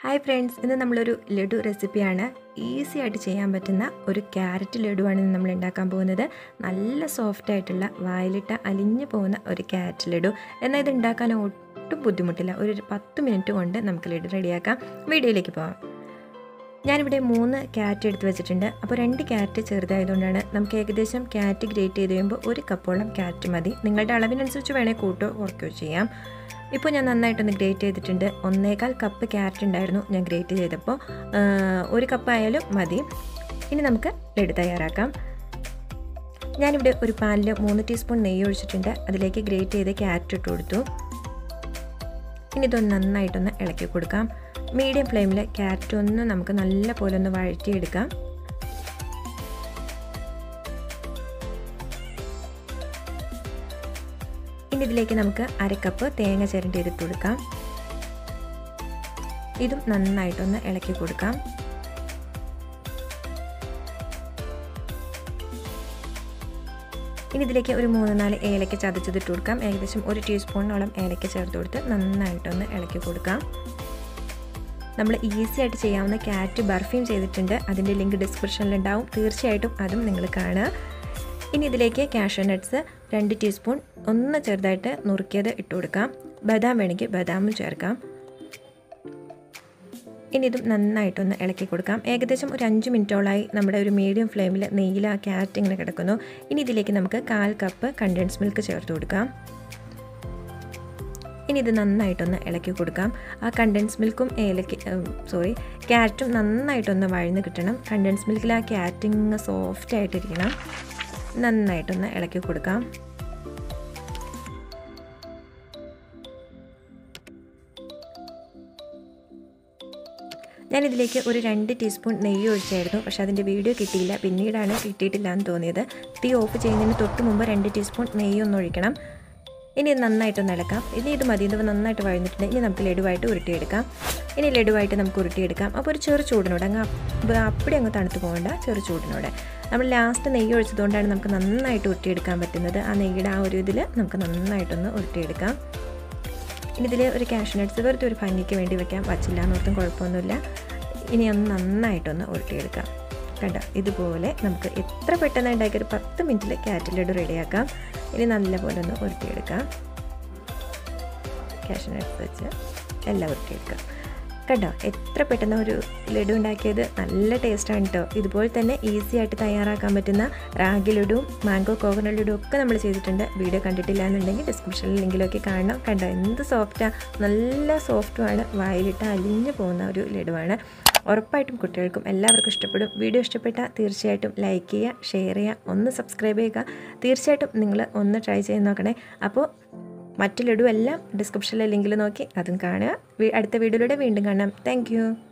hi friends ഇന്ന് നമ്മളൊരു ലഡു റെസിപ്പിയാണ് ഈസി ആയിട്ട് ചെയ്യാൻ പറ്റുന്ന ഒരു ക്യാരറ്റ് ലഡുവാണ് ഇന്ന് നമ്മൾ ഉണ്ടാക്കാൻ പോകുന്നത് നല്ല സോഫ്റ്റ് ആയിട്ടുള്ള വായിലിട്ട അലിഞ്ഞു പോകുന്ന ഒരു ക്യാരറ്റ് ലഡു എന്നാൽ ഇത് ഉണ്ടാക്കാൻ ഒട്ടും ബുദ്ധിമുട്ടില്ല ഒരു പത്ത് മിനിറ്റ് കൊണ്ട് നമുക്ക് ലഡു റെഡിയാക്കാം വീഡിയോയിലേക്ക് പോകാം ഞാനിവിടെ മൂന്ന് ക്യാരറ്റ് എടുത്ത് വെച്ചിട്ടുണ്ട് അപ്പോൾ രണ്ട് ക്യാരറ്റ് ചെറുതായതുകൊണ്ടാണ് നമുക്ക് ഏകദേശം ക്യാരറ്റ് ഗ്രേറ്റ് ചെയ്ത് കഴിയുമ്പോൾ ഒരു കപ്പോളം ക്യാരറ്റ് മതി നിങ്ങളുടെ അളവിനനുസരിച്ച് വേണേൽ കൂട്ടോ കുറയ്ക്കുകയോ ചെയ്യാം ഇപ്പോൾ ഞാൻ നന്നായിട്ടൊന്ന് ഗ്രേറ്റ് ചെയ്തിട്ടുണ്ട് ഒന്നേകാൽ കപ്പ് ക്യാരറ്റ് ഉണ്ടായിരുന്നു ഞാൻ ഗ്രേറ്റ് ചെയ്തപ്പോൾ ഒരു കപ്പ് ആയാലും മതി ഇനി നമുക്ക് ലഡു തയ്യാറാക്കാം ഞാനിവിടെ ഒരു പാനിൽ മൂന്ന് ടീസ്പൂൺ നെയ്യ് ഒഴിച്ചിട്ടുണ്ട് അതിലേക്ക് ഗ്രേറ്റ് ചെയ്ത് ക്യാരറ്റ് ഇട്ട് കൊടുത്തു ഇനി ഇതൊന്ന് നന്നായിട്ടൊന്ന് ഇളക്കി കൊടുക്കാം മീഡിയം ഫ്ലെയിമിൽ ക്യാരറ്റ് ഒന്ന് നമുക്ക് നല്ല പോലെ ഒന്ന് വഴറ്റിയെടുക്കാം ഇനി ഇതിലേക്ക് നമുക്ക് അര കപ്പ് തേങ്ങ ചിരണ്ടി എടുത്ത് കൊടുക്കാം ഇതും നന്നായിട്ടൊന്ന് ഇളക്കി കൊടുക്കാം ഇനി ഇതിലേക്ക് ഒരു മൂന്ന് നാല് ഏലക്ക ചതച്ചതിട്ട് കൊടുക്കാം ഏകദേശം ഒരു ടീസ്പൂണോളം ഏലക്ക ചേർത്ത് കൊടുത്ത് നന്നായിട്ടൊന്ന് ഇളക്കി കൊടുക്കാം നമ്മൾ ഈസി ആയിട്ട് ചെയ്യാവുന്ന ക്യാറ്റ് ബർഫിയും ചെയ്തിട്ടുണ്ട് അതിൻ്റെ ലിങ്ക് ഡിസ്ക്രിപ്ഷനിലുണ്ടാവും തീർച്ചയായിട്ടും അതും നിങ്ങൾ കാണുക ഇനി ഇതിലേക്ക് കാഷ്യൂ നട്ട്സ് രണ്ട് ടീസ്പൂൺ ഒന്ന് ചെറുതായിട്ട് നുറുക്കിയത് ഇട്ട് കൊടുക്കാം ബദാം വേണമെങ്കിൽ ബദാമും ചേർക്കാം ഇനി ഇതും നന്നായിട്ടൊന്ന് ഇളക്കി കൊടുക്കാം ഏകദേശം ഒരു അഞ്ച് മിനിറ്റോളായി നമ്മുടെ ഒരു മീഡിയം ഫ്ലെയിമിൽ നെയ്യിൽ ആ ക്യാരറ്റ് ഇങ്ങനെ കിടക്കുന്നു ഇനി ഇതിലേക്ക് നമുക്ക് കാൽ കപ്പ് കണ്ടൻസ് മിൽക്ക് ചേർത്ത് കൊടുക്കാം ഇനി ഇത് നന്നായിട്ടൊന്ന് ഇളക്കി കൊടുക്കാം ആ കണ്ടൻസ് മിൽക്കും ഏലക്ക സോറി ക്യാരറ്റും നന്നായിട്ടൊന്ന് വഴന്ന് കിട്ടണം കണ്ടൻസ് മിൽക്കിൽ ആ ക്യാരറ്റിങ് സോഫ്റ്റ് ആയിട്ടിരിക്കണം നന്നായിട്ടൊന്ന് ഇളക്കി കൊടുക്കാം ഞാനിതിലേക്ക് ഒരു രണ്ട് ടീസ്പൂൺ നെയ്യ് ഒഴിച്ചായിരുന്നു പക്ഷേ അതിൻ്റെ വീഡിയോ കിട്ടിയില്ല പിന്നീടാണ് കിട്ടിയിട്ടില്ല എന്ന് തോന്നിയത് തീ ഓഫ് ചെയ്യുന്നതിന് തൊട്ട് മുമ്പ് രണ്ട് ടീസ്പൂൺ നെയ്യ് ഒന്ന് ഒഴിക്കണം ഇനി ഇത് നന്നായിട്ടൊന്ന് ഇളക്കാം ഇനി ഇത് മതി ഇത് നന്നായിട്ട് വഴന്നിട്ടുണ്ട് ഇനി നമുക്ക് ലഡുവായിട്ട് ഉരുട്ടിയെടുക്കാം ഇനി ലഡുവായിട്ട് നമുക്ക് ഉരുട്ടിയെടുക്കാം അപ്പോൾ ഒരു ചെറു ചൂടിനോട് അങ്ങ് അപ്പടി അങ്ങ് തണുത്ത് പോകേണ്ട ചെറു ചൂടിനോട് നമ്മൾ ലാസ്റ്റ് നെയ്യ് ഒഴിച്ചതുകൊണ്ടാണ് നമുക്ക് നന്നായിട്ട് ഉരുട്ടിയെടുക്കാൻ പറ്റുന്നത് ആ നെയ്യുടെ ആ ഒരു ഇതിൽ നമുക്ക് നന്നായിട്ടൊന്ന് ഉരുട്ടിയെടുക്കാം ഇനി ഇതിൽ ഒരു കാഷ്യൂ നട്ട്സ് വെറുതെ ഒരു ഭംഗിക്ക് വേണ്ടി വെക്കാം വച്ചില്ല എന്നോർത്തും കുഴപ്പമൊന്നുമില്ല ഇനി ഒന്ന് നന്നായിട്ടൊന്ന് ഉരുട്ടിയെടുക്കാം കണ്ടോ ഇതുപോലെ നമുക്ക് എത്ര പെട്ടെന്ന് ഉണ്ടാക്കി ഒരു പത്ത് മിനിറ്റിൽ ക്യാരറ്റ് ലഡു റെഡിയാക്കാം ഇനി നല്ലപോലെ ഒന്ന് ഉരുട്ടിയെടുക്കാം കാഷ്യൂ നട്ട്സ് വെച്ച് എല്ലാം ഉരുട്ടിയെടുക്കാം കണ്ടോ എത്ര പെട്ടെന്ന് ഒരു ലഡു ഉണ്ടാക്കിയത് നല്ല ടേസ്റ്റാണ് കേട്ടോ ഇതുപോലെ തന്നെ ഈസി ആയിട്ട് തയ്യാറാക്കാൻ പറ്റുന്ന റാഗി ലഡുവും മാംഗോ കോക്കനട്ട് ലഡു ഒക്കെ നമ്മൾ ചെയ്തിട്ടുണ്ട് വീഡിയോ കണ്ടിട്ടില്ല എന്നുണ്ടെങ്കിൽ ഡിസ്ക്രിപ്ഷനിൽ ലിങ്കിലൊക്കെ കാണണം കണ്ടോ എന്ത് സോഫ്റ്റാണ് നല്ല സോഫ്റ്റുമാണ് വായിലിട്ട് അലിഞ്ഞു പോകുന്ന ഒരു ലഡുവാണ് ഉറപ്പായിട്ടും കുട്ടികൾക്കും എല്ലാവർക്കും ഇഷ്ടപ്പെടും വീഡിയോ ഇഷ്ടപ്പെട്ടാൽ തീർച്ചയായിട്ടും ലൈക്ക് ചെയ്യുക ഷെയർ ചെയ്യുക ഒന്ന് സബ്സ്ക്രൈബ് ചെയ്യുക തീർച്ചയായിട്ടും നിങ്ങൾ ഒന്ന് ട്രൈ ചെയ്ത് നോക്കണേ അപ്പോൾ മറ്റു ലഡു എല്ലാം ഡിസ്ക്രിപ്ഷനിലെ ലിങ്കിൽ നോക്കി അതും കാണുക അടുത്ത വീഡിയോയിലൂടെ വീണ്ടും കാണാം താങ്ക്